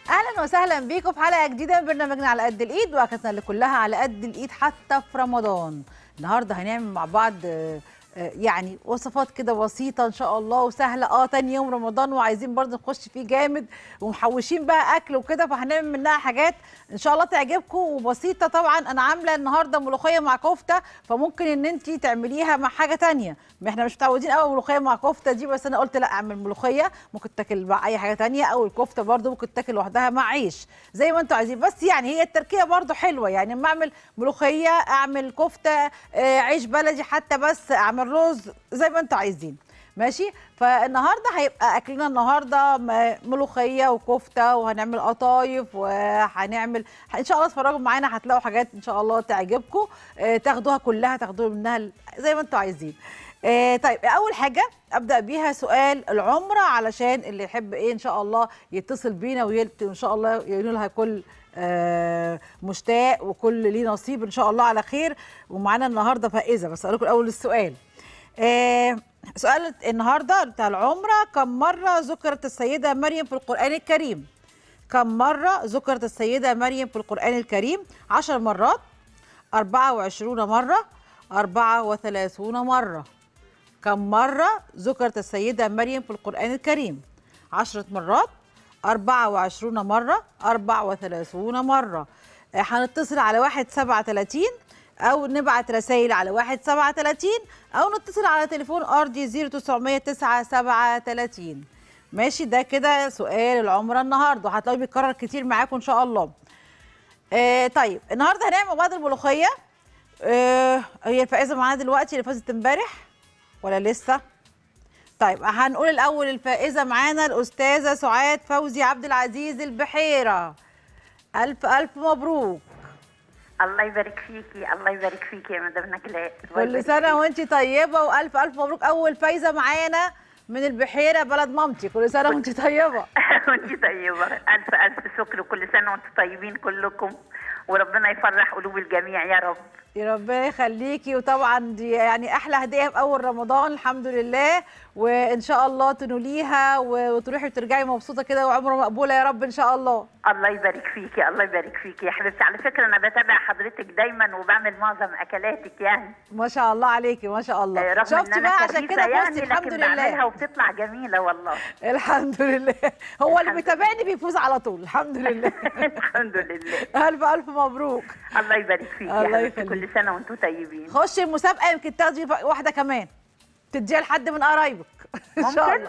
اهلا وسهلا بيكم في حلقه جديده من برنامجنا على قد الايد واكلتنا اللي كلها على قد الايد حتى في رمضان النهارده هنعمل مع بعض آه، آه، يعني وصفات كده بسيطه ان شاء الله وسهله اه تاني يوم رمضان وعايزين برضه نخش فيه جامد ومحوشين بقى اكل وكده فهنعمل منها حاجات ان شاء الله تعجبكم وبسيطه طبعا انا عامله النهارده ملوخيه مع كفته فممكن ان انت تعمليها مع حاجه تانية ما احنا مش متعودين قوي ملوخيه مع كفته دي بس انا قلت لا اعمل ملوخيه ممكن تاكل مع اي حاجه تانية او الكفته برضو ممكن تاكل لوحدها مع عيش زي ما انتوا عايزين بس يعني هي التركيبه برضو حلوه يعني اما اعمل ملوخيه اعمل كفته آه، عيش بلدي حتى بس اعمل رز زي ما انتوا عايزين ماشي فالنهارده هيبقى اكلنا النهارده م- ملوخيه وكفته وهنعمل قطايف وهنعمل ان شاء الله اتفرجوا معانا هتلاقوا حاجات ان شاء الله تعجبكم آه، تاخدوها كلها تاخدوها منها ال- زي ما انتوا عايزين آه، طيب اول حاجه ابدا بيها سؤال العمره علشان اللي يحب ايه ان شاء الله يتصل بينا ويلت ان شاء الله ينولها كل آه، مشتاق وكل ليه نصيب ان شاء الله على خير ومعانا النهارده فائزه بس اقول لكم الاول السؤال آه، سؤال النهارده بتاع العمره كم مره ذكرت السيده مريم في القران الكريم كم مره ذكرت السيده مريم في القران الكريم عشر مرات 24 مره 34 مره كم مرة ذكرت السيدة مريم في القرآن الكريم؟ عشرة مرات 24 مرة 34 مرة آه، هنتصل على واحد سبعة تلاتين أو نبعت رسائل على واحد سبعة تلاتين أو نتصل على تليفون أرضي زيرو تسعمية تسعة سبعة تلاتين ماشي ده كده سؤال العمرة النهاردة هتلاقيه بيتكرر كتير معاكم إن شاء الله آه طيب النهارده هنعمل مع بعض الملوخية آه هي الفائزة معانا دلوقتي اللي فازت امبارح ولا لسه؟ طيب هنقول الاول الفائزه معانا الاستاذه سعاد فوزي عبد العزيز البحيره الف الف مبروك الله يبارك فيكي الله يبارك فيكي يا مدام نجلاء الله كل يبارك سنه فيكي. وانت طيبه والف الف مبروك اول فايزه معانا من البحيره بلد مامتي كل سنه وانت طيبه وانت طيبه الف الف شكر وكل سنه وانتم طيبين كلكم وربنا يفرح قلوب الجميع يا رب يا ربنا يخليكي وطبعا دي يعني احلى هديه في اول رمضان الحمد لله وان شاء الله تنوليها وتروحي وترجعي مبسوطه كده وعمره مقبوله يا رب ان شاء الله الله يبارك فيكي الله يبارك فيكي يا حبيبتي على فكره انا بتابع حضرتك دايما وبعمل معظم اكلاتك يعني ما شاء الله عليكي ما شاء الله آه، رغم شفتي ان بقى انا عشان خبيثة كده يعني فزتي الحمد لكن بعملها لله وبتطلع جميله والله الحمد لله هو اللي الحمد بيتابعني بيفوز على طول الحمد لله الحمد لله الف الف مبروك الله يبارك فيكي الله يا حبيبتي يخليك. كل سنه وانتم طيبين خشي المسابقه يمكن تاخدي واحده كمان تديها لحد من قرايبك ان شاء ممكن؟ الله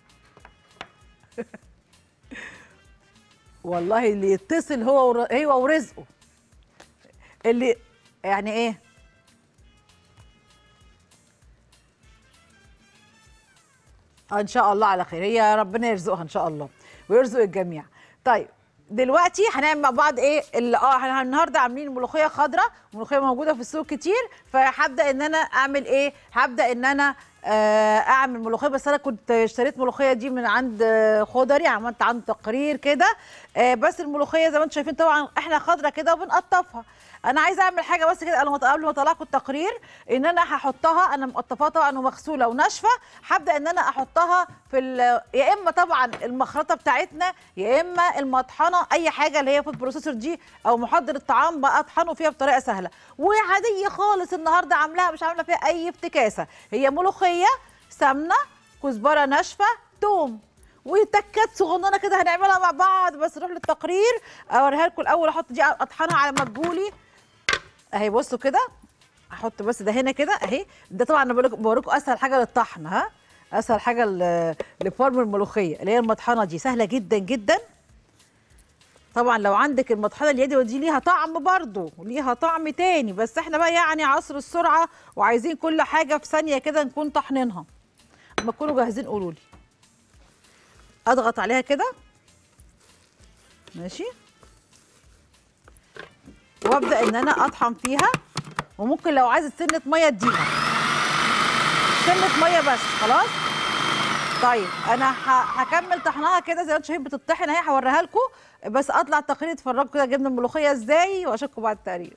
والله اللي يتصل هو ور... هو ورزقه اللي يعني ايه آه، ان شاء الله على خير هي ربنا يرزقها ان شاء الله ويرزق الجميع طيب دلوقتي هنعمل مع بعض ايه ال- اه احنا النهارده عاملين ملوخيه خضراء ملوخيه موجوده في السوق كتير فهبدا ان انا اعمل ايه هبدا ان انا آه، اعمل ملوخيه بس انا كنت اشتريت ملوخيه دي من عند آه، خضري عملت عنده تقرير كده آه، بس الملوخيه زي ما انتم شايفين طبعا احنا خضره كده وبنقطفها انا عايزه اعمل حاجه بس كده قبل ما قبل ما اطلعكم التقرير ان انا هحطها انا مقطفاها طبعا ومغسوله وناشفه هبدا ان انا احطها في ال- يا اما طبعا المخرطه بتاعتنا يا اما المطحنه اي حاجه اللي هي في البروسيسور دي او محضر الطعام بقى اطحنه فيها بطريقه سهله وعاديه خالص النهارده عاملاها مش عامله فيها اي افتكاسه هي ملوخيه سمنه كزبره ناشفه توم وتكات صغننه كده هنعملها مع بعض بس نروح للتقرير اوريها لكم الاول احط دي اطحنها على ما تجولي اهي بصوا كده احط بس ده هنا كده اهي ده طبعا انا بقول- بوريكم اسهل حاجه للطحن ها اسهل حاجه ل- لفرم الملوخيه اللي هي المطحنه دي سهله جدا جدا طبعا لو عندك المطحنه اليدوي دي ليها طعم برضو ليها طعم تاني بس احنا بقى يعني عصر السرعه وعايزين كل حاجه في ثانيه كده نكون طحنينها اما تكونوا جاهزين قولوا لي اضغط عليها كده ماشي وابدا ان انا اطحن فيها وممكن لو عايزه سنه ميه اديها سنه ميه بس خلاص طيب انا ه- هكمل طحنها كده زي ما انتم شايفين بتطحن اهي هوريها لكم بس اطلع التقرير اتفرجوا كده جبنا الملوخيه ازاي واشوفكم بعد التقرير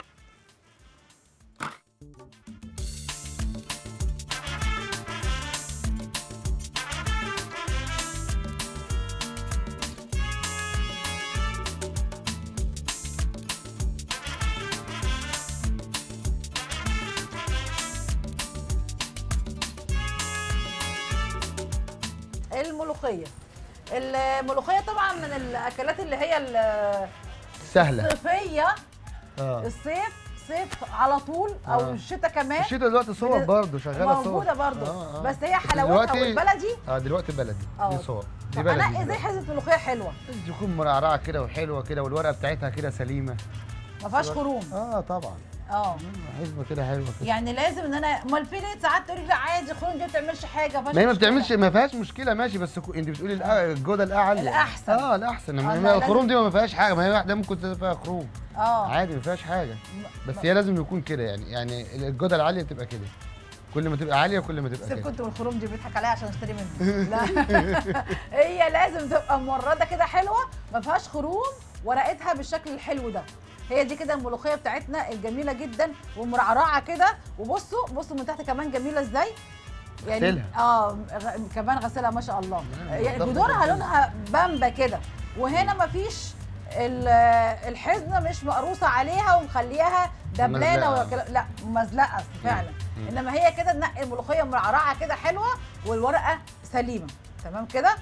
الملوخيه الملوخيه طبعا من الاكلات اللي هي ال- سهله الصيفيه اه الصيف صيف على طول او آه. الشتاء كمان الشتا دلوقتي صور بت- برضه شغاله صور موجوده برضه آه، آه. بس هي حلاوتها دلوقتي- والبلدي اه دلوقتي بلدي اه دي صور دي طب بلدي انا ازاي دلوقتي. حزمه ملوخيه حلوه لازم تكون مرعرعه كده وحلوه كده والورقه بتاعتها كده سليمه ما فيهاش خروم اه طبعا اه حزمه كده حلوه كده يعني لازم ان انا امال في ليه ساعات تقولي لا عادي خروم دي ما بتعملش حاجه ما هي ما مشكلة. بتعملش ما فيهاش مشكله ماشي بس كو- انت بتقولي الأ- الجوده الاعلى الأحسن. اه الاحسن آه، ما لا، هي الخروم لازم- دي ما فيهاش حاجه ما هي واحده ممكن تبقى فيها خروم اه عادي ما فيهاش حاجه بس هي لازم يكون كده يعني يعني الجوده العاليه تبقى كده كل ما تبقى عاليه كل ما تبقى سيب كده كنت والخروم دي بيضحك عليا عشان اشتري منه لا هي لازم تبقى مورده كده حلوه ما فيهاش خروم ورقتها بالشكل الحلو ده هي دي كده الملوخيه بتاعتنا الجميله جدا ومرعرعه كده وبصوا بصوا من تحت كمان جميله ازاي يعني غسلها. اه غ- كمان غسلها ما شاء الله لا، يعني بالظبط جذورها كده. لونها بامبا كده وهنا ما فيش الحزمه مش مقروصه عليها ومخلياها دبلانه مزلقة. ولا كلا- لا مزلقه فعلا مم. انما هي كده نقي الملوخيه مرعرعه كده حلوه والورقه سليمه تمام كده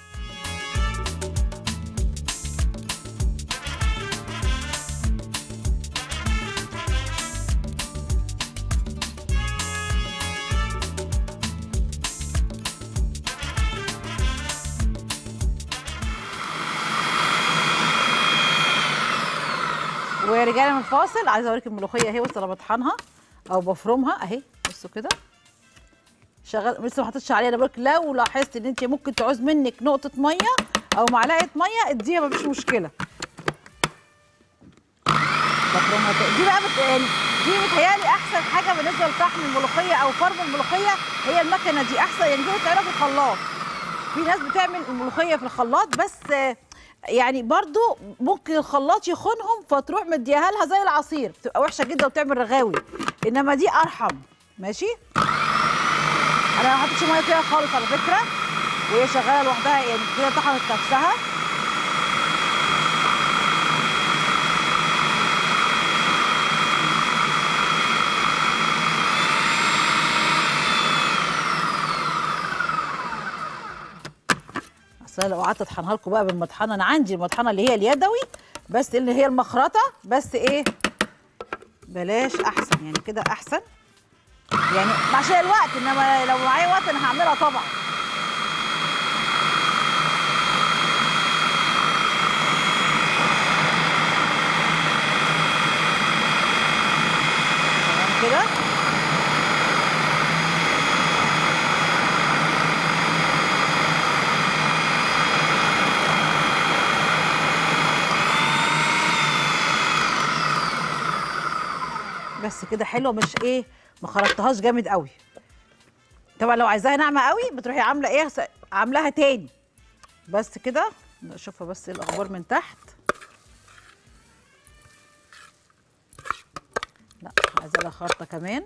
ورجعنا من الفاصل عايزه اوريك الملوخيه اهي بص انا بطحنها او بفرمها اهي بصوا كده شغال لسه ما حطيتش عليها انا بقولك لو لاحظت ان انت ممكن تعوز منك نقطه ميه او معلقه ميه اديها مفيش مشكله بفرمها كده. دي بقى بت... يعني دي متهيألي احسن حاجه بالنسبه لطحن الملوخيه او فرم الملوخيه هي المكنه دي احسن يعني دي بتعملها في الخلاط في ناس بتعمل الملوخيه في الخلاط بس آه، يعني برضو ممكن الخلاط يخونهم فتروح مديها لها زي العصير بتبقى وحشه جدا وبتعمل رغاوي انما دي ارحم ماشي انا ما حطيتش ميه فيها خالص على فكره وهي شغاله لوحدها يعني كده طحنت نفسها اصل أنا لو قعدت اطحنها لكم بقى بالمطحنه انا عندي المطحنه اللي هي اليدوي بس اللي هي المخرطه بس ايه بلاش احسن يعني كده احسن يعني عشان الوقت انما لو معايا وقت انا هعملها طبعا تمام كده بس كده حلوه مش ايه ما خرطتهاش جامد قوي طبعا لو عايزاها ناعمه قوي بتروحي عامله ايه س- عاملاها تاني بس كده نشوفها بس إيه الاخبار من تحت لا عايزه لها خرطه كمان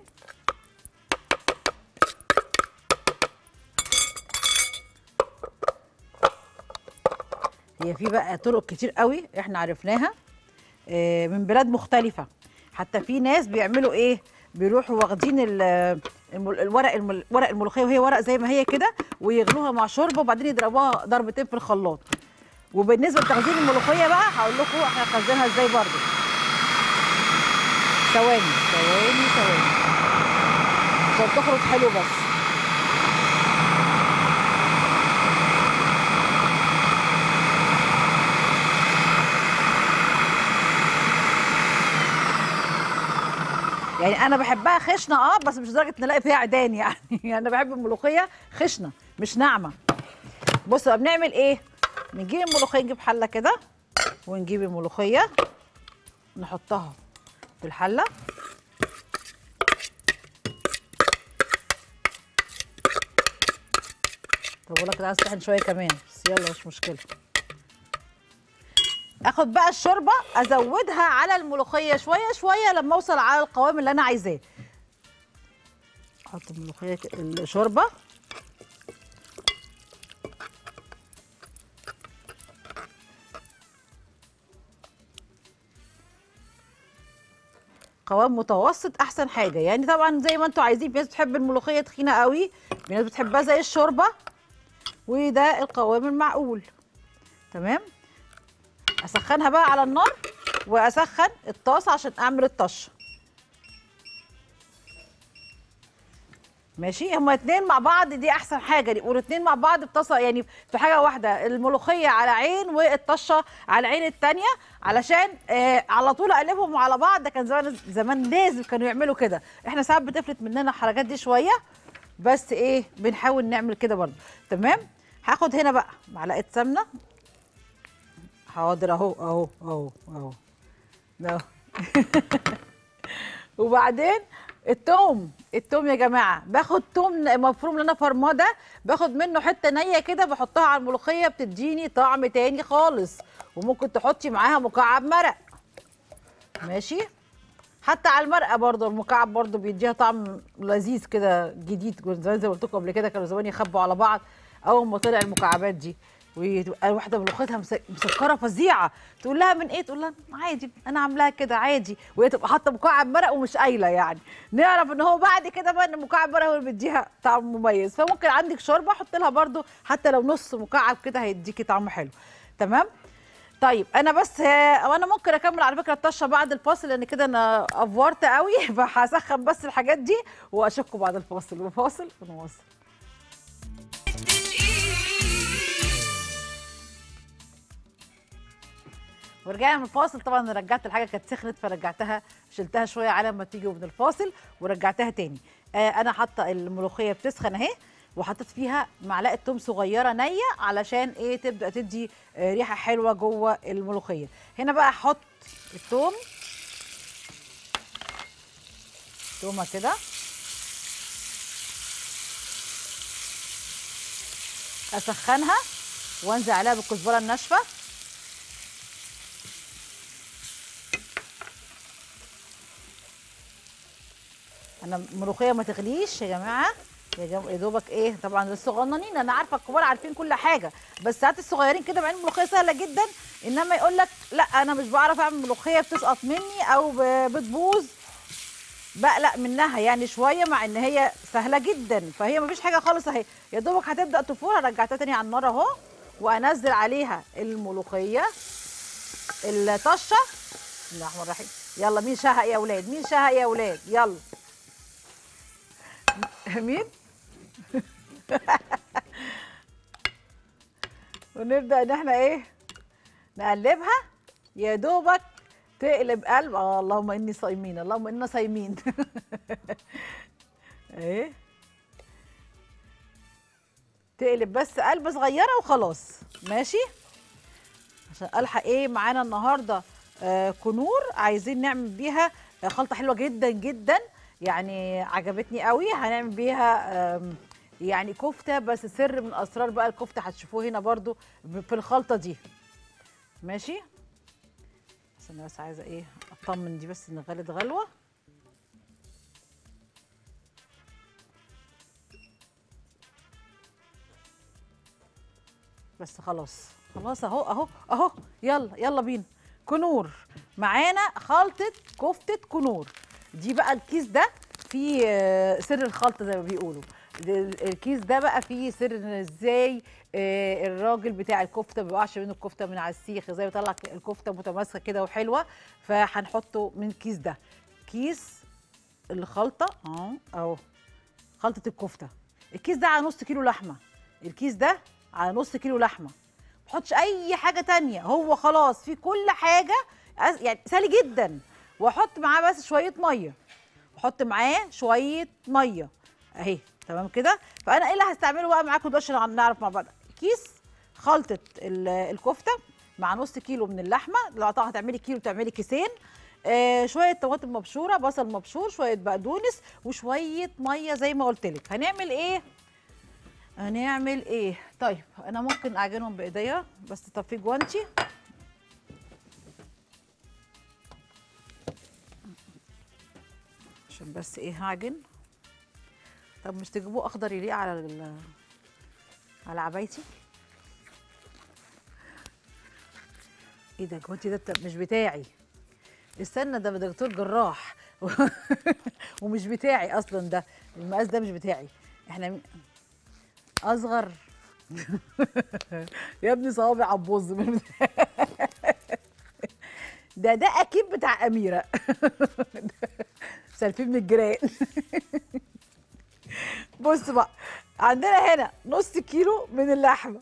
هي في بقى طرق كتير قوي احنا عرفناها آه، من بلاد مختلفة حتى في ناس بيعملوا ايه بيروحوا واخدين ال- المل- الورق المل- ورق الملوخية وهي ورق زي ما هي كده ويغلوها مع شوربة وبعدين يضربوها ضربتين في الخلاط وبالنسبة لتخزين الملوخية بقى هقول لكم احنا هنخزنها ازاي برضو ثواني ثواني ثواني عشان تخرج حلو بس يعني انا بحبها خشنه اه بس مش لدرجه نلاقي فيها عيدان يعني انا بحب الملوخيه خشنه مش ناعمه بصوا بقى بنعمل ايه بنجيب الملوخيه نجيب حله كده ونجيب الملوخيه نحطها في الحله طب بقول لك أنا عايز تحن شويه كمان بس يلا مش مشكله اخد بقى الشوربه ازودها على الملوخيه شويه شويه لما اوصل على القوام اللي انا عايزاه احط الملوخيه ك- الشوربه قوام متوسط احسن حاجه يعني طبعا زي ما انتوا عايزين في ناس بتحب الملوخيه تخينه قوي في ناس بتحبها زي الشوربه وده القوام المعقول تمام اسخنها بقى على النار واسخن الطاسه عشان اعمل الطشه ماشي هما اتنين مع بعض دي احسن حاجه يبقوا الاتنين مع بعض في طاسه يعني في حاجه واحده الملوخيه على عين والطشه على عين التانيه علشان آه على طول اقلبهم على بعض ده كان زمان زمان لازم كانوا يعملوا كده احنا ساعات بتفلت مننا الحركات دي شويه بس ايه بنحاول نعمل كده برضه تمام هاخد هنا بقى معلقه سمنه حاضر اهو اهو اهو اهو اهو وبعدين التوم التوم يا جماعه باخد توم مفروم اللي انا فرماه ده باخد منه حته نيه كده بحطها على الملوخيه بتديني طعم تاني خالص وممكن تحطي معاها مكعب مرق ماشي حتى على المرقه برضه المكعب برضه بيديها طعم لذيذ كده جديد كنت زي زي ما قلت لكم قبل كده كانوا زمان يخبوا على بعض اول ما طلع المكعبات دي وتبقى واحده ملوخيتها مس- مسكره فظيعه تقول لها من ايه تقول لها عادي انا عاملاها كده عادي وهي تبقى حاطه مكعب مرق ومش قايله يعني نعرف ان هو بعد كده بقى ان مكعب مرق هو اللي بيديها طعم مميز فممكن عندك شوربه حط لها برده حتى لو نص مكعب كده هيديكي طعم حلو تمام طيب انا بس آه، وانا ممكن اكمل على فكره الطشه بعد الفاصل لان كده انا افورت قوي فهسخن بس الحاجات دي واشوفكم بعد الفاصل وفاصل ونواصل ورجعنا من الفاصل طبعا أنا رجعت الحاجه كانت سخنت فرجعتها شلتها شويه على ما تيجي من الفاصل ورجعتها تاني آه انا حاطه الملوخيه بتسخن اهي وحطيت فيها معلقه توم صغيره نيه علشان ايه تبدا تدي آه ريحه حلوه جوه الملوخيه هنا بقى احط التوم تومه كده اسخنها وانزل عليها بالكزبره الناشفه انا الملوخيه ما تغليش يا جماعه يا جم... يا دوبك ايه طبعا الصغننين انا عارفه الكبار عارفين كل حاجه بس ساعات الصغيرين كده مع ان الملوخيه سهله جدا انما يقول لك لا انا مش بعرف اعمل ملوخيه بتسقط مني او ب- بتبوظ بقلق منها يعني شويه مع ان هي سهله جدا فهي مفيش حاجه خالص اهي يا دوبك هتبدا تفور رجعتها تاني على النار اهو وانزل عليها الملوخيه الطشه بسم الله الرحمن الرحيم يلا مين شهق يا اولاد مين شهق يا اولاد يلا مين ونبدا ان احنا ايه نقلبها يا دوبك تقلب قلب اه اللهم اني صايمين اللهم انا صايمين ايه تقلب بس قلبه صغيره وخلاص ماشي عشان الحق ايه معانا النهارده آه كنور عايزين نعمل بيها آه، خلطه حلوه جدا جدا يعني عجبتني قوي هنعمل بيها آم، يعني كفته بس سر من اسرار بقى الكفته هتشوفوه هنا برضو في الخلطه دي ماشي بس انا بس عايزه ايه اطمن دي بس ان غلت غلوه بس خلاص خلاص اهو اهو اهو يلا يلا بينا كنور معانا خلطه كفته كنور دي بقى الكيس ده فيه آه، سر الخلطه زي ما بيقولوا ده- الكيس ده بقى فيه سر إن ازاي آه، الراجل بتاع الكفته ما بيوقعش منه الكفته من على السيخ ازاي بيطلع الكفته متماسكه كده وحلوه فهنحطه من الكيس ده كيس الخلطه اهو اهو خلطه الكفته الكيس ده على نص كيلو لحمه الكيس ده على نص كيلو لحمه ما تحطش اي حاجه تانية هو خلاص في كل حاجه أز- يعني سهل جدا واحط معاه بس شويه ميه واحط معاه شويه ميه اهي تمام كده فانا ايه اللي هستعمله بقى معاكم دلوقتي عشان نعرف مع بعض كيس خلطه ال- الكفته مع نص كيلو من اللحمه لو طبعا هتعملي كيلو تعملي كيسين آه شويه طماطم مبشوره بصل مبشور شويه بقدونس وشويه ميه زي ما قلت لك هنعمل ايه هنعمل ايه طيب انا ممكن اعجنهم بايديا بس طب في جوانتي عشان بس ايه هعجن طب مش تجيبوه اخضر يليق على ال- على عبايتي ايه ده جوانتي ده بتا- مش بتاعي استنى ده دكتور جراح ومش بتاعي اصلا ده المقاس ده مش بتاعي احنا م- اصغر يا ابني صوابع هتبوظ من ده ده اكيد بتاع اميره سالفين من الجيران بص بقى عندنا هنا نص كيلو من اللحمه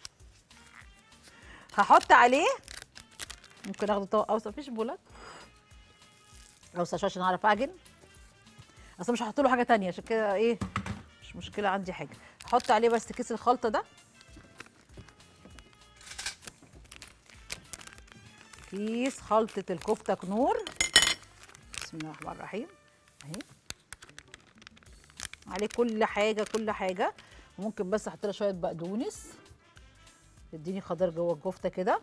هحط عليه ممكن اخد طبق اوسع مفيش بولات اوسع شويه عشان اعرف اعجن اصل مش هحط له حاجه تانية عشان كده ايه مش مشكله عندي حاجه هحط عليه بس كيس الخلطه ده كيس خلطه الكفته كنور بسم الله الرحمن الرحيم اهي عليه كل حاجه كل حاجه وممكن بس احط لها شويه بقدونس تديني خضار جوه الكفته كده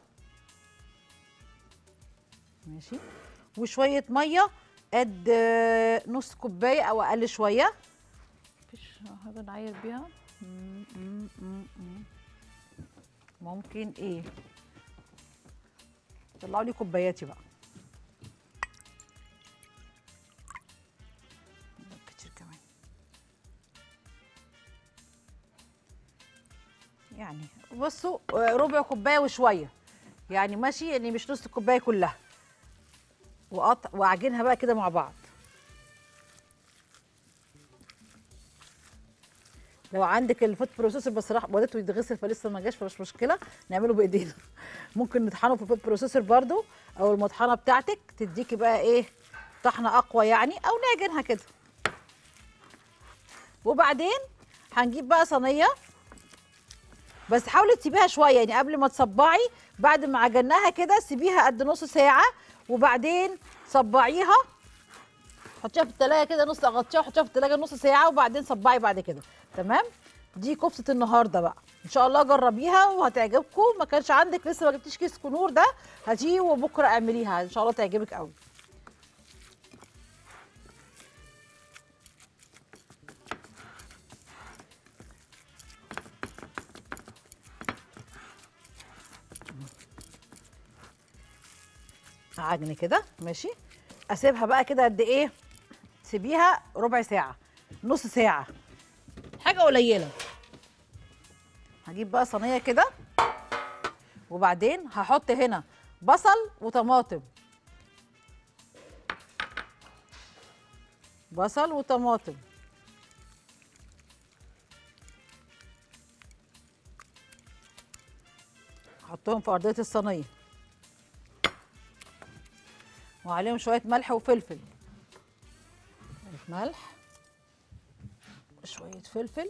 ماشي وشويه ميه قد آه، نص كوبايه او اقل شويه مفيش حاجه نعير بيها مم، مم، مم، مم. ممكن ايه طلعوا لي كوباياتي بقى كتير كمان يعني بصوا آه، ربع كوبايه وشويه يعني ماشي يعني مش نص الكوبايه كلها وقطع واعجنها بقى كده مع بعض لو عندك الفود بروسيسور بس راح وديته يتغسل فلسه ما جاش فمش مشكله نعمله بايدينا ممكن نطحنه في الفود بروسيسور برضو او المطحنه بتاعتك تديكي بقى ايه طحنه اقوى يعني او نعجنها كده وبعدين هنجيب بقى صينيه بس حاولي تسيبيها شويه يعني قبل ما تصبعي بعد ما عجناها كده سيبيها قد نص ساعه وبعدين صبعيها حطيها في التلاجة كده نص غطيها وحطيها في التلاجة نص ساعة وبعدين صبعي بعد كده تمام دي كفتة النهاردة بقى ان شاء الله جربيها وهتعجبكم ما كانش عندك لسه ما جبتيش كيس كنور ده هاتيه وبكرة اعمليها ان شاء الله تعجبك قوي عجن كده ماشي اسيبها بقى كده قد ايه سيبيها ربع ساعه نص ساعه حاجه قليله هجيب بقى صينيه كده وبعدين هحط هنا بصل وطماطم بصل وطماطم احطهم في ارضيه الصينيه وعليهم شويه ملح وفلفل شوية ملح شويه فلفل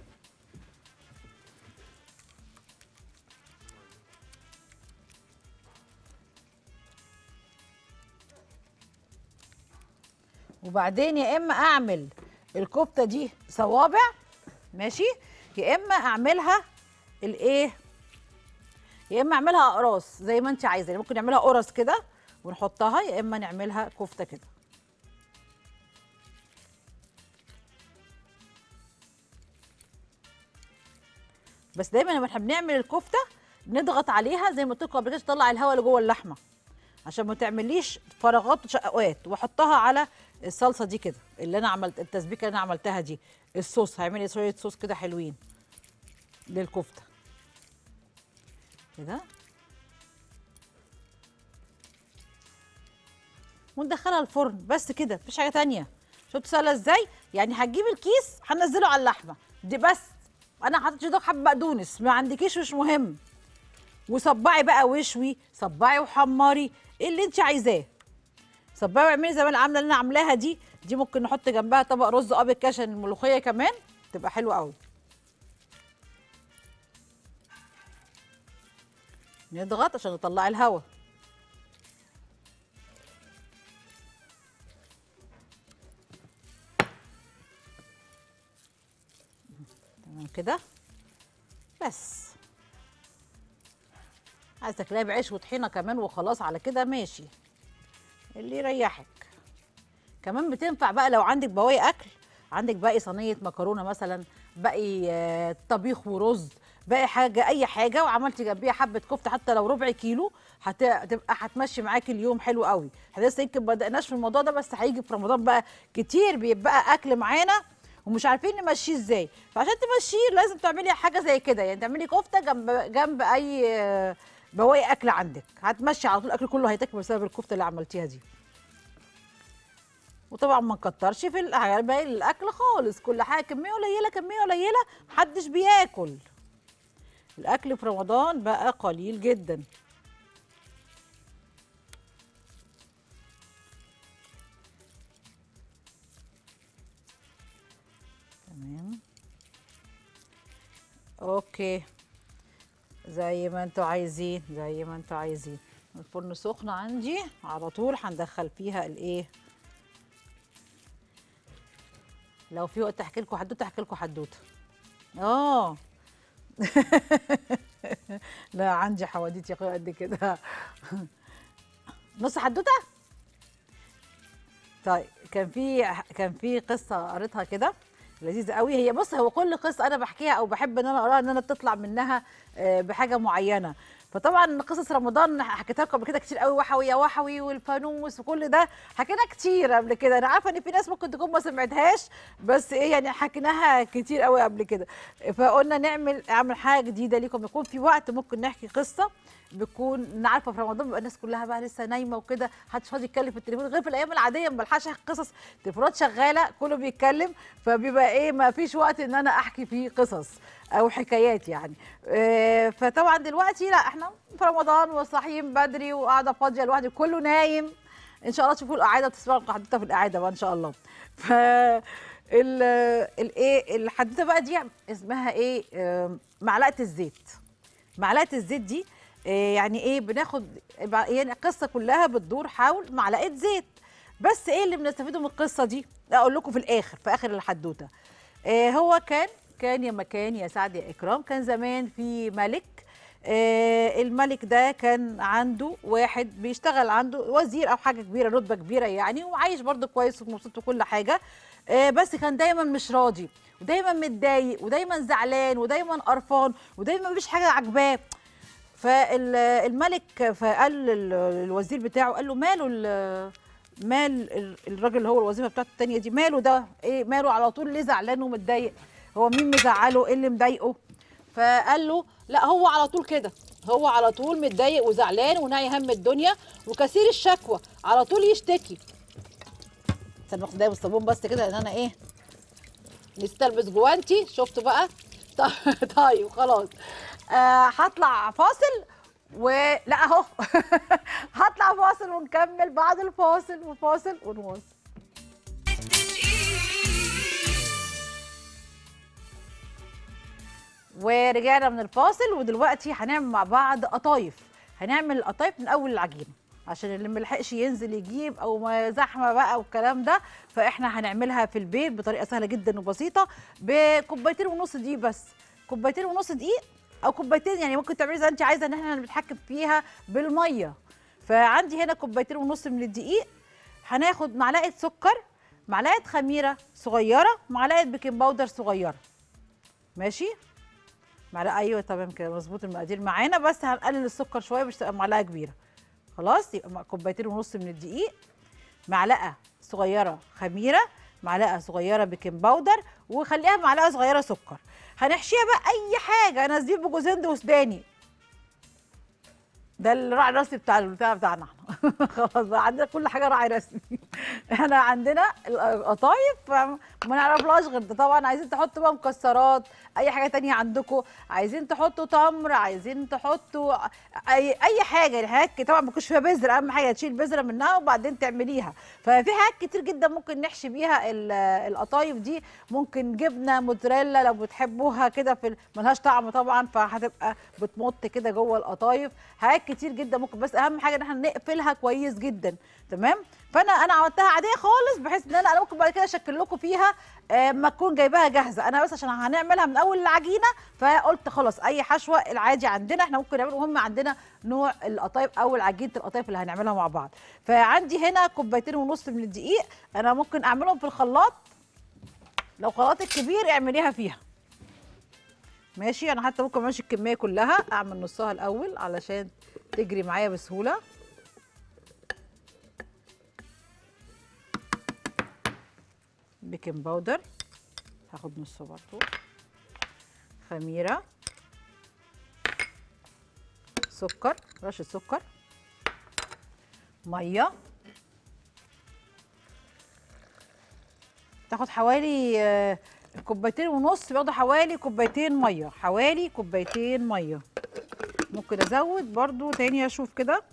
وبعدين يا اما اعمل الكفته دي صوابع ماشي يا اما اعملها الايه يا اما اعملها اقراص زي ما انت عايزه يعني ممكن نعملها قرص كده ونحطها يا اما نعملها كفته كده بس دايما لما احنا بنعمل الكفته نضغط عليها زي ما قلت لكم قبل كده تطلع الهواء اللي جوه اللحمه عشان ما تعمليش فراغات وشقوات واحطها على الصلصه دي كده اللي انا عملت التسبيكه اللي انا عملتها دي الصوص هعملي شويه صوص كده حلوين للكفته كده وندخلها الفرن بس كده مفيش حاجه تانية شفتوا سهله ازاي يعني هتجيب الكيس هنزله على اللحمه دي بس انا حطيت دوك حبه بقدونس ما عندكيش مش مهم وصبعي بقى وشوي صبعي وحمري ايه اللي انت عايزاه صبعي واعملي زي ما انا عامله اللي انا عاملاها دي دي ممكن نحط جنبها طبق رز ابيض كده عشان الملوخيه كمان تبقى حلوه قوي نضغط عشان نطلع الهواء تمام كده بس عايز تاكلها بعيش وطحينه كمان وخلاص على كده ماشي اللي يريحك كمان بتنفع بقى لو عندك بواقي اكل عندك باقي صينيه مكرونه مثلا باقي آه، طبيخ ورز باقي حاجه اي حاجه وعملتي جنبيها حبه كفته حتى لو ربع كيلو هت- هتبقى هتمشي معاكي اليوم حلو قوي احنا لسه يمكن ما بدأناش في الموضوع ده بس هيجي في رمضان بقى كتير بيبقى اكل معانا ومش عارفين نمشيه ازاي فعشان تمشيه لازم تعملي حاجه زي كده يعني تعملي كفته جنب جنب اي آه، بواقي اكل عندك هتمشي على طول الاكل كله هيتاكل بسبب الكفته اللي عملتيها دي وطبعا ما نكترش في الأ- باقي الاكل خالص كل حاجه كميه قليله كميه قليله محدش بياكل الاكل في رمضان بقى قليل جدا تمام اوكي زي ما انتوا عايزين زي ما انتوا عايزين الفرن سخن عندي على طول هندخل فيها الايه لو في وقت احكي لكم حدوته احكي لكم حدوته اه لا عندي حواديت يا اخويا قد كده نص حدوته طيب كان في كان في قصه قريتها كده لذيذه قوي هي بص هو كل قصه انا بحكيها او بحب ان انا اقراها ان انا بتطلع منها آه، بحاجه معينه فطبعا قصص رمضان حكيتها لكم قبل كده كتير قوي وحوي يا وحوي والفانوس وكل ده حكينا كتير قبل كده انا عارفه ان في ناس ممكن تكون ما سمعتهاش بس ايه يعني حكيناها كتير قوي قبل كده فقلنا نعمل اعمل حاجه جديده ليكم يكون في وقت ممكن نحكي قصه بيكون انا عارفه في رمضان بيبقى الناس كلها بقى لسه نايمه وكده محدش فاضي يتكلم في التليفون غير في الايام العاديه ما بلحقش احكي قصص التليفونات شغاله كله بيتكلم فبيبقى ايه ما فيش وقت ان انا احكي فيه قصص او حكايات يعني آه، فطبعا دلوقتي لا احنا في رمضان وصاحيين بدري وقاعده فاضيه لوحدي كله نايم ان شاء الله تشوفوا القعده وتسمعوا الحدوته في القعده بقى ان شاء الله ف ال الايه الحدوته بقى دي اسمها ايه آه، معلقه الزيت معلقه الزيت دي آه، يعني ايه بناخد يعني القصه كلها بتدور حول معلقه زيت بس ايه اللي بنستفيده من القصه دي اقول لكم في الاخر في اخر الحدوته آه، هو كان كان يا مكان يا سعد يا اكرام كان زمان في ملك آه، الملك ده كان عنده واحد بيشتغل عنده وزير او حاجه كبيره رتبه كبيره يعني وعايش برضه كويس ومبسوط وكل حاجه آه، بس كان دايما مش راضي ودايما متضايق ودايما زعلان ودايما قرفان ودايما مفيش حاجه عاجباه فالملك فقال لل- للوزير بتاعه قال له ماله ال- مال ال- الراجل اللي هو الوظيفه بتاعته التانيه دي ماله ده ايه ماله على طول ليه زعلان ومتضايق هو مين مزعله ايه اللي مضايقه فقال له لا هو على طول كده هو على طول متضايق وزعلان وناعي هم الدنيا وكثير الشكوى على طول يشتكي استنى ناخد دقايق بالصابون بس كده لان انا ايه نستلبس جوانتي شفتوا بقى ط- طيب خلاص آه، هطلع فاصل ولا اهو هطلع فاصل ونكمل بعد الفاصل وفاصل ونواصل ورجعنا من الفاصل ودلوقتي هنعمل مع بعض قطايف هنعمل القطايف من اول العجينه عشان اللي ملحقش ينزل يجيب او ما زحمه بقى والكلام ده فاحنا هنعملها في البيت بطريقه سهله جدا وبسيطه بكوبايتين ونص دقيق بس كوبايتين ونص دقيق او كوبايتين يعني ممكن تعملي زي انت عايزه ان احنا نتحكم فيها بالميه فعندي هنا كوبايتين ونص من الدقيق هناخد معلقه سكر معلقه خميره صغيره معلقه بيكنج باودر صغيره ماشي معلقه ايوه تمام كده مظبوط المقادير معانا بس هنقلل السكر شويه مش تبقى معلقه كبيره خلاص يبقى مع كوبايتين ونص من الدقيق معلقه صغيره خميره معلقه صغيره بيكنج باودر وخليها معلقه صغيره سكر هنحشيها بقى اي حاجه انا ازيد بجوز هند وسوداني ده الراعي الرسمي بتاع البتاع بتاعنا احنا خلاص بقى عندنا كل حاجه راعي رسمي احنا عندنا القطايف ما نعرفلهاش غير ده طبعا عايزين تحطوا بقى مكسرات اي حاجه تانية عندكم عايزين تحطوا تمر عايزين تحطوا اي اي حاجه يعني حاجات طبعا ما يكونش فيها بذره اهم حاجه تشيل بذره منها وبعدين تعمليها ففي حاجات كتير جدا ممكن نحشي بيها ال- القطايف دي ممكن جبنه موتزاريلا لو بتحبوها كده في ال- ملهاش طعم طبعا فهتبقى بتمط كده جوه القطايف حاجات كتير جدا ممكن بس اهم حاجه ان احنا نقفلها كويس جدا تمام فانا انا عملتها عاديه خالص بحيث ان انا انا ممكن بعد كده اشكل لكم فيها آه، ما اكون جايباها جاهزه انا بس عشان هنعملها من اول العجينه فقلت خلاص اي حشوه العادي عندنا احنا ممكن نعمله مهم عندنا نوع القطايف او عجينه القطايف اللي هنعملها مع بعض فعندي هنا كوبايتين ونص من الدقيق انا ممكن اعملهم في الخلاط لو خلاط الكبير اعمليها فيها ماشي انا حتى ممكن ماشي الكميه كلها اعمل نصها الاول علشان تجري معايا بسهوله بيكنج باودر هاخد نصه برضو خميره سكر رشه سكر ميه تاخد حوالي آه، كوبايتين ونص بياخدوا حوالي كوبايتين ميه حوالي كوبايتين ميه ممكن ازود برضو تاني اشوف كده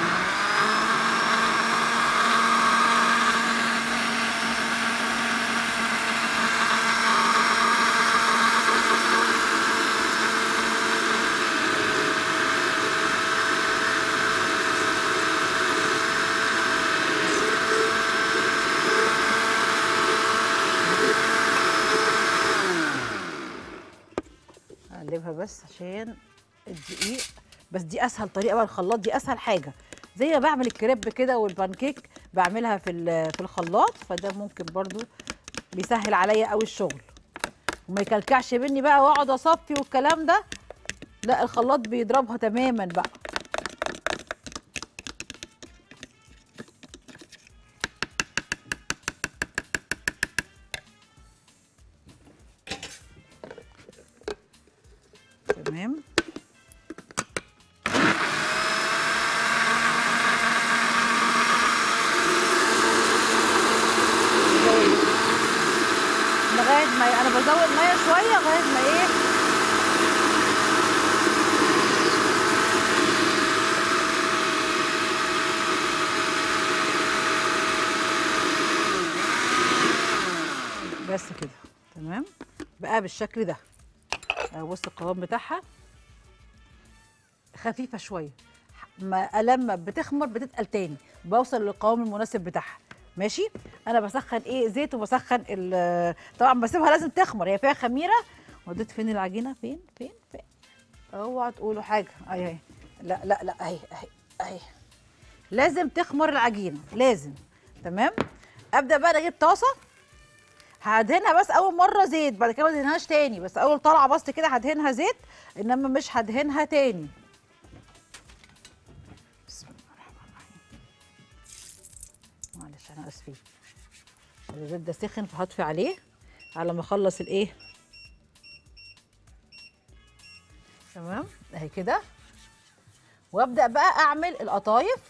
هقلبها بس عشان الدقيق بس دي اسهل طريقه بقى الخلاط دي اسهل حاجه زي ما بعمل الكريب كده والبانكيك بعملها في ال- في الخلاط فده ممكن برضو بيسهل عليا قوي الشغل وما يكلكعش مني بقى واقعد اصفي والكلام ده لا الخلاط بيضربها تماما بقى تمام زود. لغايه ما انا بزود ميه شويه لغايه ما ايه بس كده تمام بقى بالشكل ده أهو بص القوام بتاعها خفيفه شويه ما لما بتخمر بتتقل تاني بوصل للقوام المناسب بتاعها ماشي انا بسخن ايه زيت وبسخن ال- طبعا بسيبها لازم تخمر هي فيها خميره وديت فين العجينه فين فين فين اوعى تقولوا حاجه اهي اهي لا لا لا اهي اهي اهي لازم تخمر العجينه لازم تمام ابدا بقى أنا اجيب طاسه هدهنها بس اول مره زيت بعد كده ما ادهنهاش تاني بس اول طلعه بس كده هدهنها زيت انما مش هدهنها تاني بسم الله الرحمن الرحيم معلش انا اسفين الزيت ده سخن فهطفي عليه على ما اخلص الايه تمام اهي كده وابدا بقى اعمل القطايف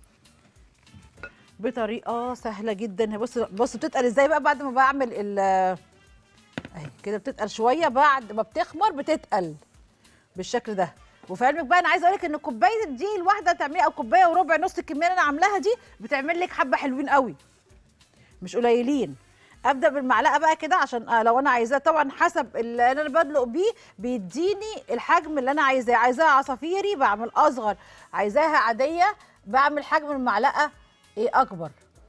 بطريقه سهله جدا بص بص بتتقل ازاي بقى بعد ما بعمل ال اهي كده بتتقل شويه بعد ما بتخمر بتتقل بالشكل ده وفي علمك بقى انا عايزه اقول لك ان كوبايه دي الواحده تعمليها او كوبايه وربع نص الكميه اللي انا عاملاها دي بتعمل لك حبه حلوين قوي مش قليلين ابدا بالمعلقه بقى كده عشان آه لو انا عايزاه طبعا حسب اللي انا بدلق بيه بيديني الحجم اللي انا عايزاه عايزاها عصافيري بعمل اصغر عايزاها عاديه بعمل حجم المعلقه ايه اكبر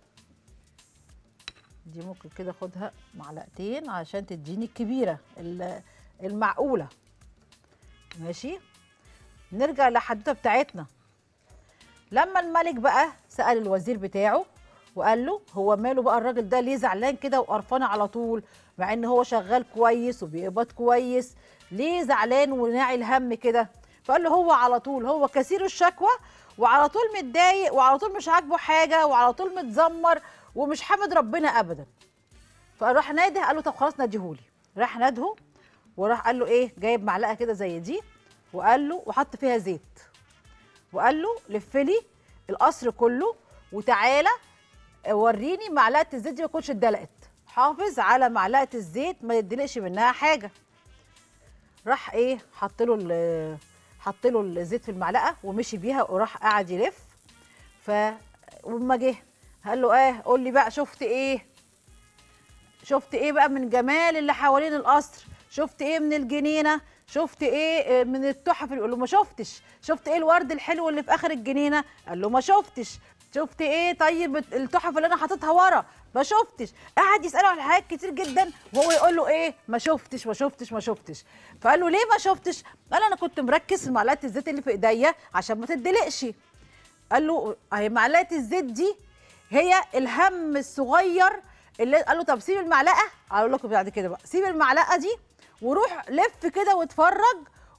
دي ممكن كده اخدها معلقتين عشان تديني الكبيره ال- المعقوله ماشي نرجع للحدوته بتاعتنا لما الملك بقى سأل الوزير بتاعه وقال له هو ماله بقى الراجل ده ليه زعلان كده وقرفان على طول مع ان هو شغال كويس وبيقبض كويس ليه زعلان وناعي الهم كده فقال له هو على طول هو كثير الشكوى وعلى طول متضايق وعلى طول مش عاجبه حاجه وعلى طول متذمر ومش حامد ربنا ابدا فراح ناده قال له طب خلاص ناديهولي راح ناده وراح قال له ايه جايب معلقه كده زي دي وقال له وحط فيها زيت وقال له لف لي القصر كله وتعالى وريني معلقه الزيت دي ما تكونش اتدلقت حافظ على معلقه الزيت ما يدلقش منها حاجه راح ايه حط له ال- حط له الزيت في المعلقه ومشي بيها وراح قعد يلف ف وما جه قال له ايه قول لي بقى شفت ايه شفت ايه بقى من جمال اللي حوالين القصر شفت ايه من الجنينه شفت ايه آه، من التحف اللي- يقول له ما شفتش شفت ايه الورد الحلو اللي في اخر الجنينه قال له ما شفتش شفت ايه طيب التحف اللي انا حاططها ورا ما شفتش قعد يساله على حاجات كتير جدا وهو يقول له ايه ما شفتش ما شفتش ما شفتش فقال له ليه ما شفتش قال انا كنت مركز في معلقه الزيت اللي في ايديا عشان ما تدلقش قال له اهي معلقه الزيت دي هي الهم الصغير اللي قال له طب سيب المعلقه اقول لكم بعد كده بقى سيب المعلقه دي وروح لف كده واتفرج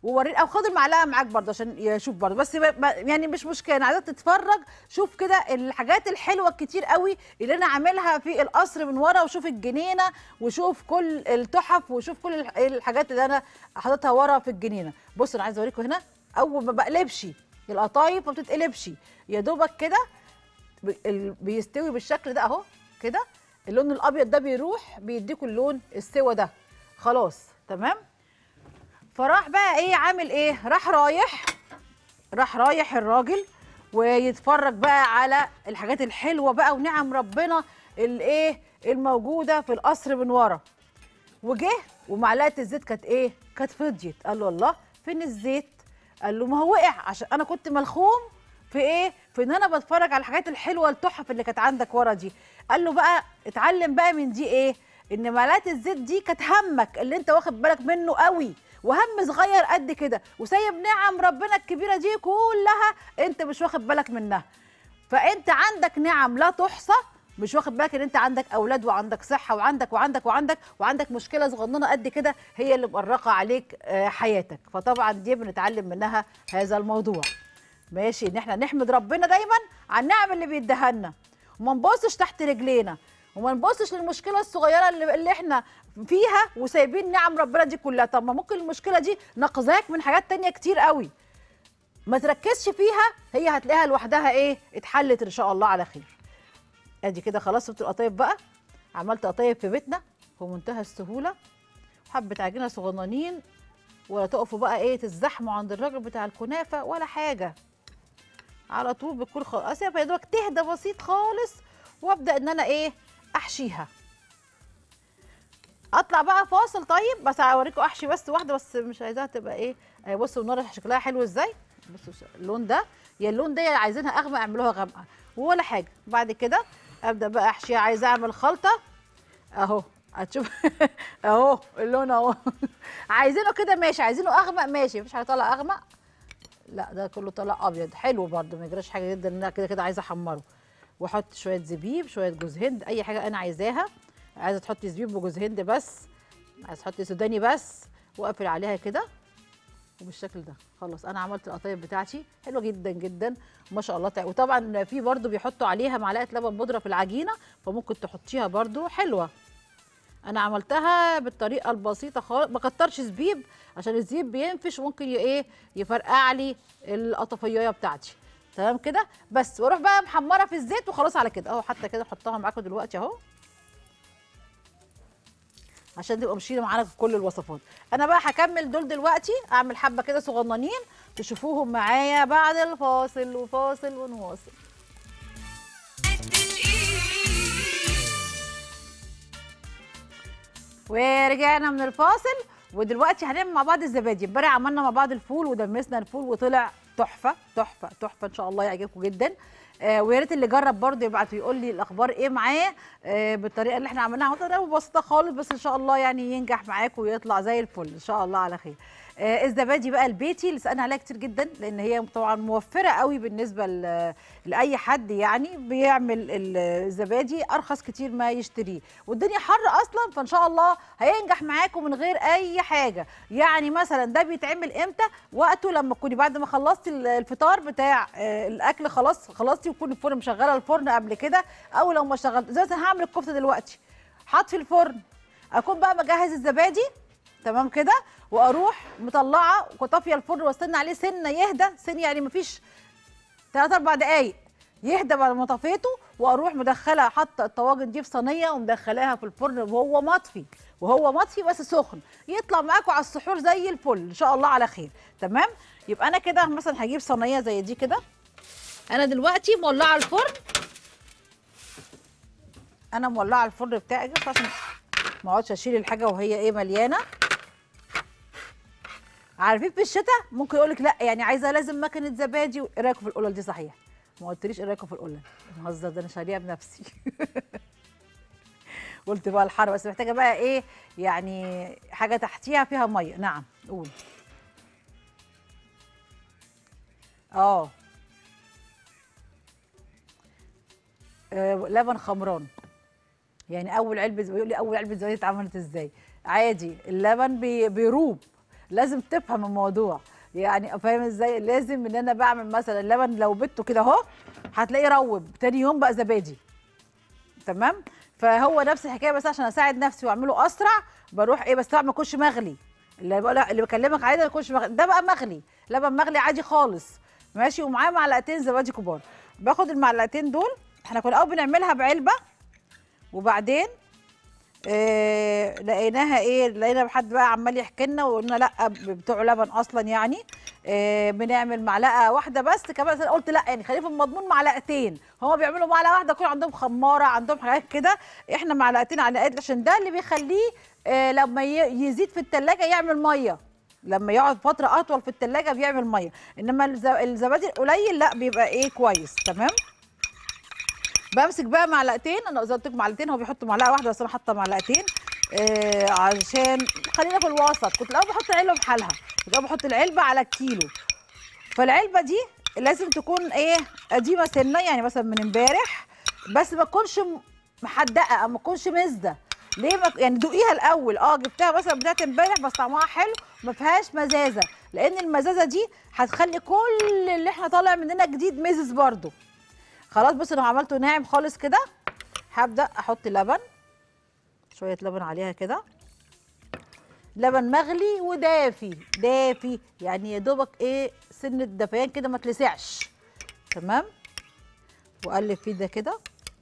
ووريني او خد المعلقه معاك برضه عشان يشوف برضه بس ب- ب- يعني مش مشكله انا عايزاك تتفرج شوف كده الحاجات الحلوه الكتير قوي اللي انا عاملها في القصر من ورا وشوف الجنينه وشوف كل التحف وشوف كل الح- الحاجات اللي انا حاططها ورا في الجنينه بص انا عايزه اوريكم هنا اول ما بقلبش القطايف ما بتتقلبش يا دوبك كده ب- ال- بيستوي بالشكل ده اهو كده اللون الابيض ده بيروح بيديكوا اللون السوا ده خلاص تمام فراح بقى ايه عامل ايه راح رايح راح رايح الراجل ويتفرج بقى على الحاجات الحلوه بقى ونعم ربنا الايه الموجوده في القصر من ورا وجه ومعلقه الزيت كانت ايه كانت فضيت قال له الله فين الزيت قال له ما هو وقع عشان انا كنت ملخوم في ايه في ان انا بتفرج على الحاجات الحلوه التحف اللي كانت عندك ورا دي قال له بقى اتعلم بقى من دي ايه ان معلقه الزيت دي كانت همك اللي انت واخد بالك منه قوي وهم صغير قد كده وسايب نعم ربنا الكبيره دي كلها انت مش واخد بالك منها فانت عندك نعم لا تحصى مش واخد بالك ان انت عندك اولاد وعندك صحه وعندك وعندك وعندك وعندك مشكله صغننه قد كده هي اللي مقرقه عليك آه، حياتك فطبعا دي بنتعلم منها هذا الموضوع ماشي ان احنا نحمد ربنا دايما على النعم اللي بيديها لنا وما نبصش تحت رجلينا وما نبصش للمشكله الصغيره اللي, اللي احنا فيها وسايبين نعم ربنا دي كلها طب ما ممكن المشكله دي نقذاك من حاجات تانية كتير قوي ما تركزش فيها هي هتلاقيها لوحدها ايه اتحلت ان شاء الله على خير ادي كده خلاص سبت القطايف بقى عملت قطايف في بيتنا بمنتهى السهوله حبه عجينه صغننين ولا تقفوا بقى ايه تزحموا عند الراجل بتاع الكنافه ولا حاجه على طول بتكون خلاص يا دوبك تهدى بسيط خالص وابدا ان انا ايه احشيها اطلع بقى فاصل طيب بس هوريكم احشي بس واحده بس مش عايزاها تبقى ايه آه، بصوا النار شكلها حلو ازاي بصوا ش- اللون ده يا اللون ده يا عايزينها اغمق اعملوها غامقه ولا حاجه بعد كده ابدا بقى احشيها عايزه اعمل خلطه اهو هتشوف اهو اللون اهو عايزينه كده ماشي عايزينه اغمق ماشي مفيش حاجه طالع اغمق لا ده كله طالع ابيض حلو برده ما يجراش حاجه جدا ان انا كده كده عايزه احمره واحط شويه زبيب شويه جوز هند اي حاجه انا عايزاها عايزه تحطي زبيب وجوز هند بس عايزه تحطي سوداني بس واقفل عليها كده وبالشكل ده خلاص انا عملت القطايف بتاعتي حلوه جدا جدا ما شاء الله تع- وطبعا في برضو بيحطوا عليها معلقه لبن بودره في العجينه فممكن تحطيها برضو حلوه انا عملتها بالطريقه البسيطه خالص ما كترش زبيب عشان الزبيب بينفش وممكن ي- ايه يفرقع لي القطفيه بتاعتي تمام كده بس واروح بقى محمره في الزيت وخلاص على كده اهو حتى كده احطها معاكم دلوقتي اهو عشان تبقى مشينا معانا في كل الوصفات انا بقى هكمل دول دلوقتي اعمل حبه كده صغننين تشوفوهم معايا بعد الفاصل وفاصل ونواصل ورجعنا من الفاصل ودلوقتي هنعمل مع بعض الزبادي امبارح عملنا مع بعض الفول ودمسنا الفول وطلع تحفه تحفه تحفه ان شاء الله يعجبكم جدا آه ويا ريت اللي جرب برضه يبعت ويقول لي الاخبار ايه معاه آه بالطريقه اللي احنا عملناها طريقه بسيطه خالص بس ان شاء الله يعني ينجح معاكم ويطلع زي الفل ان شاء الله على خير آه الزبادي بقى البيتي اللي سالنا عليها كتير جدا لان هي طبعا موفره قوي بالنسبه ل- لاي حد يعني بيعمل ال- الزبادي ارخص كتير ما يشتريه والدنيا حر اصلا فان شاء الله هينجح معاكم من غير اي حاجه يعني مثلا ده بيتعمل امتى وقته لما تكوني بعد ما خلصتي ال- الفطار بتاع آه، الاكل خلاص خلصتي وتكوني الفرن مشغله الفرن قبل كده او لو ما شغلت زي مثلا هعمل الكفته دلوقتي حاط في الفرن اكون بقى بجهز الزبادي تمام كده واروح مطلعه وطافيه الفرن واستنى عليه سنه يهدى سن يعني مفيش 3 4 دقايق يهدى بعد ما طفيته واروح مدخله حاطه الطواجن دي في صينيه ومدخلاها في الفرن وهو مطفي وهو مطفي بس سخن يطلع معاكم على السحور زي الفل ان شاء الله على خير تمام يبقى انا كده مثلا هجيب صينيه زي دي كده انا دلوقتي مولعه الفرن انا مولعه الفرن بتاعي بس عشان ما اقعدش اشيل الحاجه وهي ايه مليانه عارفين في الشتاء ممكن يقول لك لا يعني عايزه لازم مكنه زبادي ايه رايكم في القلل دي صحيح ما قلتليش ايه رايكم في القلل بهزر ده انا شاريها بنفسي قلت بقى الحر بس محتاجه بقى ايه يعني حاجه تحتيها فيها ميه نعم قول اه آه، لبن خمران يعني اول علبه بيقول لي اول علبه زبادي اتعملت ازاي عادي اللبن بي بيروب لازم تفهم الموضوع يعني فاهم ازاي لازم ان انا بعمل مثلا اللبن لو بته كده اهو هتلاقيه روب تاني يوم بقى زبادي تمام فهو نفس الحكايه بس عشان اساعد نفسي واعمله اسرع بروح ايه بس طبعا ما يكونش مغلي اللي بقول اللي بكلمك عليه ده ما يكونش مغلي ده بقى مغلي لبن مغلي عادي خالص ماشي ومعاه معلقتين زبادي كبار باخد المعلقتين دول احنا كنا الاول بنعملها بعلبه وبعدين إيه لقيناها ايه لقينا حد بقى عمال يحكي لنا وقلنا لا بتوع لبن اصلا يعني إيه بنعمل معلقه واحده بس كمان أنا قلت لا يعني خليه في المضمون معلقتين هما بيعملوا معلقه واحده يكون عندهم خماره عندهم حاجات كده احنا معلقتين على قد عشان ده اللي بيخليه إيه لما ي- يزيد في التلاجة يعمل ميه لما يقعد فتره اطول في التلاجة بيعمل ميه انما الز- الزبادي القليل لا بيبقى ايه كويس تمام بمسك بقى معلقتين انا زي ما قلت لكم معلقتين هو بيحط معلقه واحده بس انا حاطه معلقتين آه عشان خلينا في الوسط كنت الاول بحط العلبه بحالها كنت الاول بحط العلبه على الكيلو فالعلبه دي لازم تكون ايه قديمه سنه يعني مثلا من امبارح بس ما تكونش م- محدقه او ما تكونش مزده ليه ما يعني دوقيها الاول اه جبتها مثلا بتاعت امبارح بس طعمها حلو ما فيهاش مزازه لان المزازه دي هتخلي كل اللي احنا طالع مننا جديد مزز برضو خلاص بص انا عملته ناعم خالص كده هبدا احط لبن شويه لبن عليها كده لبن مغلي ودافي دافي يعني يا دوبك ايه سنه دفيان كده ما تلسعش تمام واقلب فيه ده كده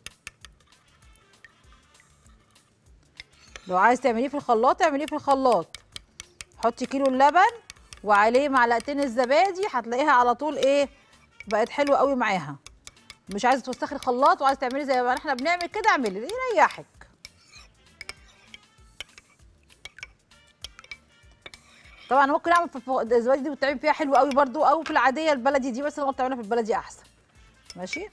لو عايز تعمليه في الخلاط اعمليه في الخلاط حطي كيلو اللبن وعليه معلقتين الزبادي هتلاقيها على طول ايه بقت حلوه قوي معاها مش عايزه توسخي الخلاط وعايزه تعملي زي ما احنا بنعمل كده اعملي اللي يريحك طبعا ممكن اعمل في الفوق- الزبادي دي بتتعمل فيها حلو قوي برضو او في العاديه البلدي دي بس انا قلت اعملها في البلدي احسن ماشي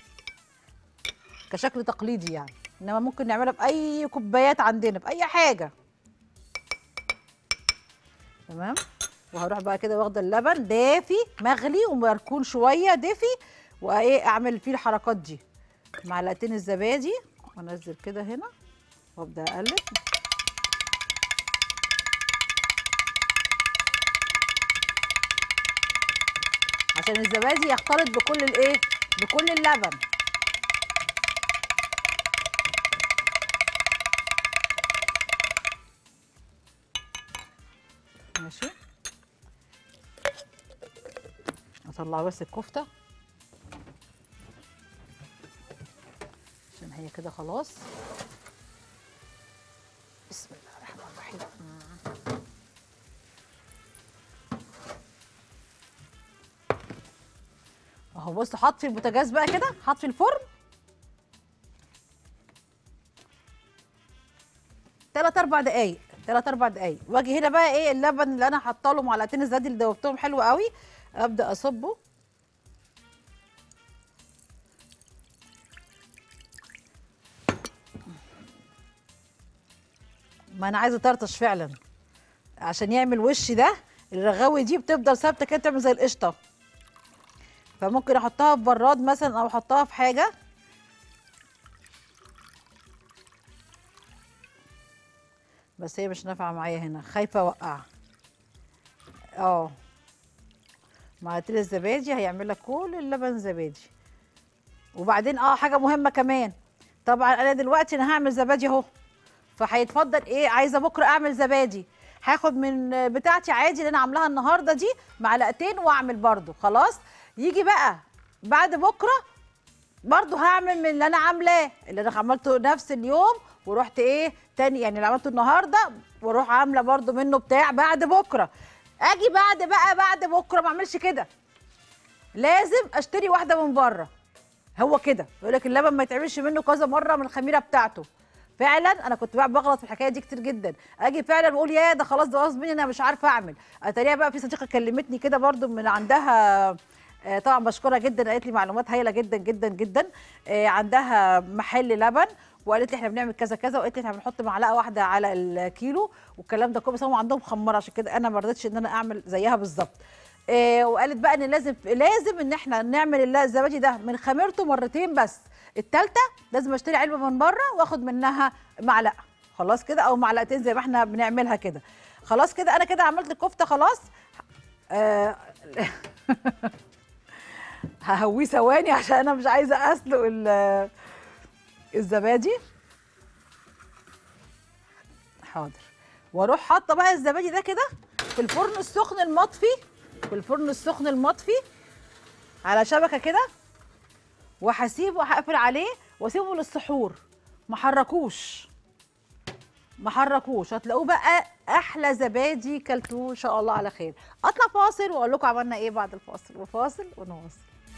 كشكل تقليدي يعني انما ممكن نعملها باي كوبايات عندنا باي حاجه تمام وهروح بقى كده واخده اللبن دافي مغلي ومركون شويه دافي وايه اعمل فيه الحركات دي معلقتين الزبادي وانزل كده هنا وابدا اقلب عشان الزبادي يختلط بكل الايه بكل اللبن ماشي اطلع بس الكفته عشان هي كده خلاص بسم الله الرحمن الرحيم اهو بص حط في البوتاجاز بقى كده حط في الفرن تلات اربع دقايق تلات اربع دقايق واجي هنا بقى ايه اللبن اللي انا حاطه له معلقتين الزبادي اللي دوبتهم حلو قوي ابدا اصبه ما انا عايزه طرطش فعلا عشان يعمل وش ده الرغاوي دي بتفضل ثابته كده تعمل زي القشطه فممكن احطها في براد مثلا او احطها في حاجه بس هي مش نافعه معايا هنا خايفه اوقع اه معلقتين الزبادي هيعمل لك كل اللبن زبادي وبعدين اه حاجه مهمه كمان طبعا انا دلوقتي انا هعمل زبادي اهو فهيتفضل ايه عايزه بكره اعمل زبادي هاخد من بتاعتي عادي اللي انا عاملاها النهارده دي معلقتين واعمل برضو خلاص يجي بقى بعد بكره برضو هعمل من اللي انا عاملاه اللي انا عملته نفس اليوم ورحت ايه تاني يعني اللي عملته النهارده واروح عامله برضو منه بتاع بعد بكره اجي بعد بقى بعد بكره ما اعملش كده لازم اشتري واحده من بره هو كده يقول لك اللبن ما يتعملش منه كذا مره من الخميره بتاعته فعلا انا كنت بقى بغلط في الحكايه دي كتير جدا اجي فعلا اقول يا ده خلاص ده غصب مني انا مش عارفه اعمل اتاريها بقى في صديقه كلمتني كده برضو من عندها آه، طبعا بشكرها جدا قالت لي معلومات هايله جدا جدا جدا آه، عندها محل لبن وقالت لي احنا بنعمل كذا كذا وقالت لي احنا بنحط معلقه واحده على الكيلو والكلام ده كله بس هم عندهم خمره عشان كده انا ما رضيتش ان انا اعمل زيها بالظبط آه، وقالت بقى ان لازم لازم ان احنا نعمل الل- الزبادي ده من خميرته مرتين بس التالتة لازم اشتري علبه من بره واخد منها معلقه خلاص كده او معلقتين زي ما احنا بنعملها كده خلاص كده انا كده عملت الكفته خلاص آه ههويه ثواني عشان انا مش عايزه اسلق ال- الزبادي حاضر واروح حاطه بقى الزبادي ده كده في الفرن السخن المطفي في الفرن السخن المطفي على شبكه كده وهسيبه هقفل عليه واسيبه للسحور ما حركوش ما حركوش هتلاقوه بقى احلى زبادي كلتوه ان شاء الله على خير اطلع فاصل واقول لكم عملنا ايه بعد الفاصل وفاصل ونواصل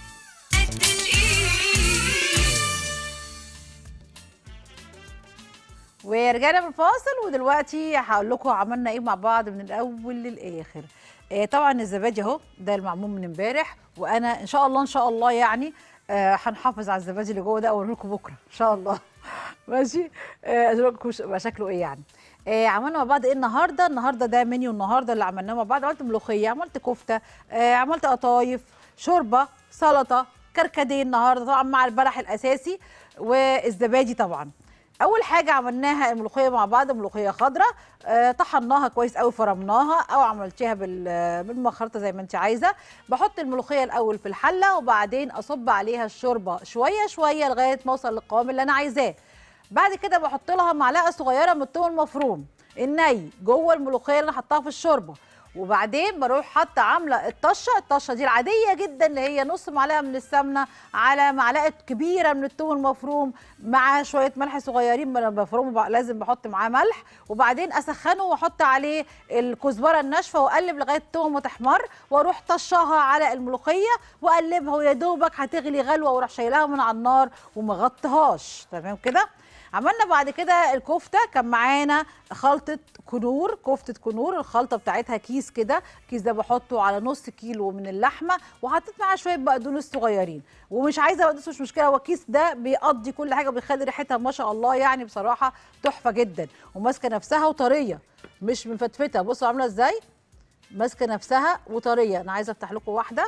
ورجعنا من الفاصل ودلوقتي هقول لكم عملنا ايه مع بعض من الاول للاخر آه طبعا الزبادي اهو ده المعمول من امبارح وانا ان شاء الله ان شاء الله يعني آه هنحافظ على الزبادي اللي جوه ده اوريه لكم بكره ان شاء الله ماشي آه اقول لكم ش- بقى شكله ايه يعني آه عملنا مع بعض ايه النهارده النهارده ده منيو النهارده اللي عملناه مع بعض عملت ملوخيه عملت كفته آه عملت قطايف شوربه سلطه كركديه النهارده طبعا مع البلح الاساسي والزبادي طبعا اول حاجه عملناها الملوخيه مع بعض ملوخيه خضراء آه طحناها كويس قوي فرمناها او عملتيها بال- بالمخرطه زي ما انت عايزه بحط الملوخيه الاول في الحله وبعدين اصب عليها الشوربه شويه شويه لغايه ما اوصل للقوام اللي انا عايزاه بعد كده بحط لها معلقه صغيره من الثوم المفروم الني جوه الملوخيه اللي انا حطاها في الشوربه وبعدين بروح حاطه عامله الطشه الطشه دي العاديه جدا اللي هي نص معلقه من السمنه على معلقه كبيره من الثوم المفروم مع شويه ملح صغيرين ما انا بفرمه بقى لازم بحط معاه ملح وبعدين اسخنه واحط عليه الكزبره الناشفه واقلب لغايه الثوم ما تحمر واروح طشاها على الملوخيه واقلبها ويا دوبك هتغلي غلوه واروح شايلها من على النار وما غطيهاش تمام كده عملنا بعد كده الكفته كان معانا خلطه كنور كفته كنور الخلطه بتاعتها كيس كده الكيس ده بحطه على نص كيلو من اللحمه وحطيت معاه شويه بقدونس صغيرين ومش عايزه بقدونس مش مشكله هو الكيس ده بيقضي كل حاجه وبيخلي ريحتها ما شاء الله يعني بصراحه تحفه جدا وماسكه نفسها وطريه مش مفتفته بصوا عامله ازاي ماسكه نفسها وطريه انا عايزه افتح لكم واحده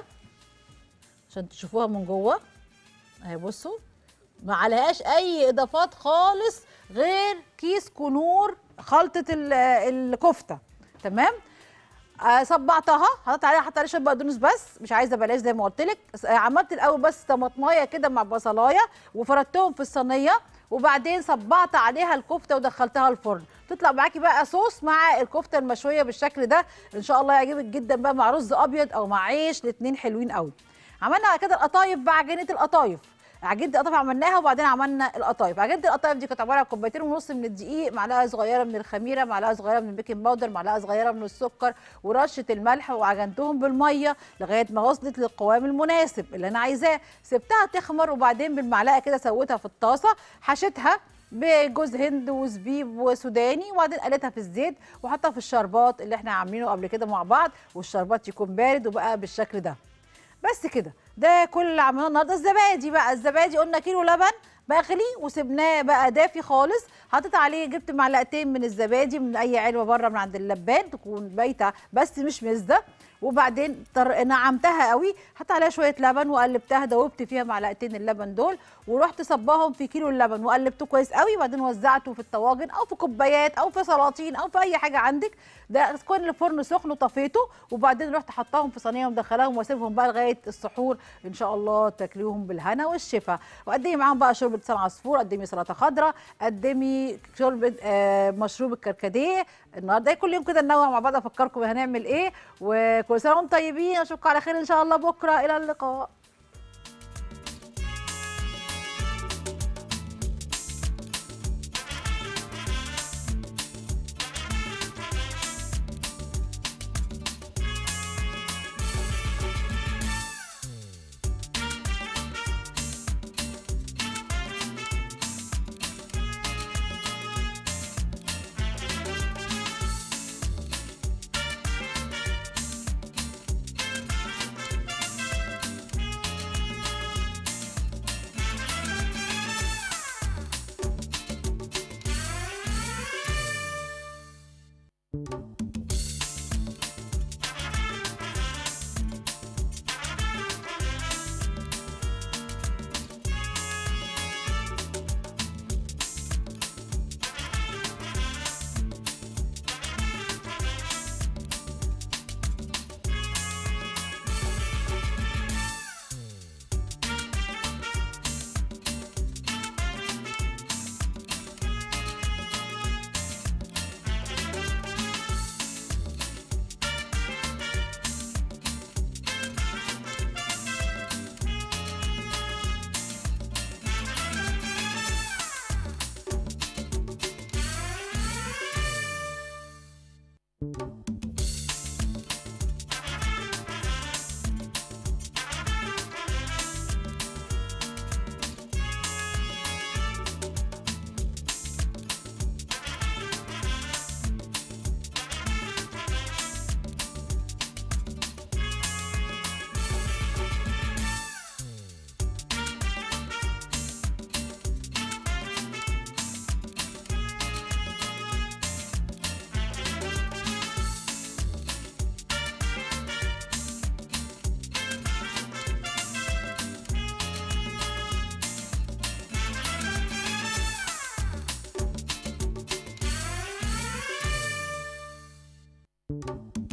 عشان تشوفوها من جوه اهي بصوا ما عليهاش اي اضافات خالص غير كيس كنور خلطه ال- الكفته تمام آه، صبعتها حطيت عليها حطيت عليها شويه بقدونس بس مش عايزه بلاش زي ما قلت لك عملت الاول بس طماطمايه كده مع بصلايه وفردتهم في الصينيه وبعدين صبعت عليها الكفته ودخلتها الفرن تطلع معاكي بقى صوص مع الكفته المشويه بالشكل ده ان شاء الله يعجبك جدا بقى مع رز ابيض او مع عيش الاثنين حلوين قوي عملنا على كده القطايف بقى عجينه القطايف عجينه القطايف عملناها وبعدين عملنا القطايف عجينه القطايف دي كانت عباره عن كوبايتين ونص من الدقيق معلقه صغيره من الخميره معلقه صغيره من البيكنج باودر معلقه صغيره من السكر ورشه الملح وعجنتهم بالميه لغايه ما وصلت للقوام المناسب اللي انا عايزاه سبتها تخمر وبعدين بالمعلقه كده سويتها في الطاسه حشيتها بجوز هند وزبيب وسوداني وبعدين قليتها في الزيت وحطها في الشربات اللي احنا عاملينه قبل كده مع بعض والشربات يكون بارد وبقى بالشكل ده بس كده ده كل اللي عملناه النهارده الزبادي بقى الزبادي قلنا كيلو لبن بغلي وسبناه بقى دافي خالص حطيت عليه جبت معلقتين من الزبادي من اي علبه بره من عند اللبان تكون بايته بس مش مزه وبعدين طر... نعمتها قوي حط عليها شويه لبن وقلبتها دوبت فيها معلقتين اللبن دول ورحت صباهم في كيلو اللبن وقلبته كويس قوي وبعدين وزعته في الطواجن او في كوبايات او في سلاطين او في اي حاجه عندك ده كل الفرن سخن وطفيته وبعدين رحت حطاهم في صينيه ومدخلاهم واسيبهم بقى لغايه السحور ان شاء الله تاكلوهم بالهنا والشفا وقدمي معاهم بقى شوربه لسان عصفور قدمي سلطه خضراء قدمي شوربه آه مشروب الكركديه النهارده كل يوم كده ننوع مع بعض افكركم هنعمل ايه وكل سنه وانتم طيبين اشوفكم على خير ان شاء الله بكره الى اللقاء كده